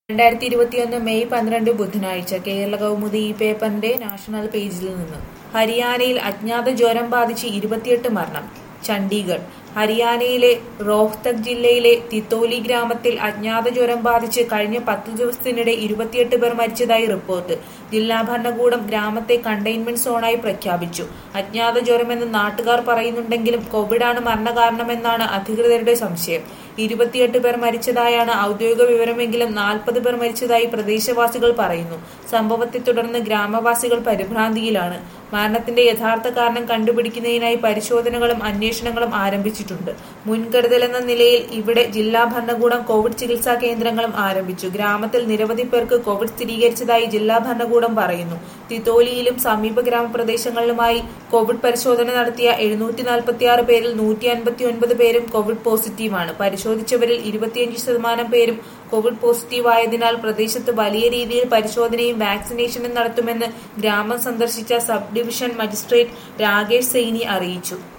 രണ്ടായിരത്തി ഇരുപത്തിയൊന്ന് മെയ് പന്ത്രണ്ട് ബുധനാഴ്ച കേരള കൗമുദി ഈ പേപ്പറിന്റെ നാഷണൽ പേജിൽ നിന്ന് ഹരിയാനയിൽ അജ്ഞാത ജ്വരം ബാധിച്ച് ഇരുപത്തിയെട്ട് മരണം ചണ്ഡീഗഡ് ഹരിയാനയിലെ റോഹ്തക് ജില്ലയിലെ തിത്തോലി ഗ്രാമത്തിൽ അജ്ഞാത ജ്വരം ബാധിച്ച് കഴിഞ്ഞ പത്ത് ദിവസത്തിനിടെ ഇരുപത്തിയെട്ട് പേർ മരിച്ചതായി റിപ്പോർട്ട് ജില്ലാ ഭരണകൂടം ഗ്രാമത്തെ കണ്ടെയ്ൻമെന്റ് സോണായി പ്രഖ്യാപിച്ചു അജ്ഞാത ജ്വരമെന്ന് നാട്ടുകാർ പറയുന്നുണ്ടെങ്കിലും കോവിഡാണ് മരണകാരണമെന്നാണ് അധികൃതരുടെ സംശയം ഇരുപത്തിയെട്ട് പേർ മരിച്ചതായാണ് ഔദ്യോഗിക വിവരമെങ്കിലും നാൽപ്പത് പേർ മരിച്ചതായി പ്രദേശവാസികൾ പറയുന്നു സംഭവത്തെ തുടർന്ന് ഗ്രാമവാസികൾ പരിഭ്രാന്തിയിലാണ് മരണത്തിന്റെ യഥാർത്ഥ കാരണം കണ്ടുപിടിക്കുന്നതിനായി പരിശോധനകളും അന്വേഷണങ്ങളും ആരംഭിച്ചിട്ടുണ്ട് മുൻകരുതലെന്ന നിലയിൽ ഇവിടെ ജില്ലാ ഭരണകൂടം കോവിഡ് ചികിത്സാ കേന്ദ്രങ്ങളും ആരംഭിച്ചു ഗ്രാമത്തിൽ നിരവധി പേർക്ക് കോവിഡ് സ്ഥിരീകരിച്ചതായി ജില്ലാ ഭരണകൂടം പറയുന്നു തിത്തോലിയിലും സമീപ ഗ്രാമപ്രദേശങ്ങളിലുമായി കോവിഡ് പരിശോധന നടത്തിയ എഴുന്നൂറ്റി നാൽപ്പത്തിയാറ് പേരിൽ നൂറ്റി അൻപത്തി ഒൻപത് പേരും കോവിഡ് പോസിറ്റീവാണ് പരിശോധിച്ചവരിൽ ഇരുപത്തിയഞ്ച് ശതമാനം പേരും കോവിഡ് പോസിറ്റീവ് ആയതിനാൽ പ്രദേശത്ത് വലിയ രീതിയിൽ പരിശോധനയും വാക്സിനേഷനും നടത്തുമെന്ന് ഗ്രാമം സന്ദർശിച്ച sub division magistrate Rakesh Saini അറിയിച്ചു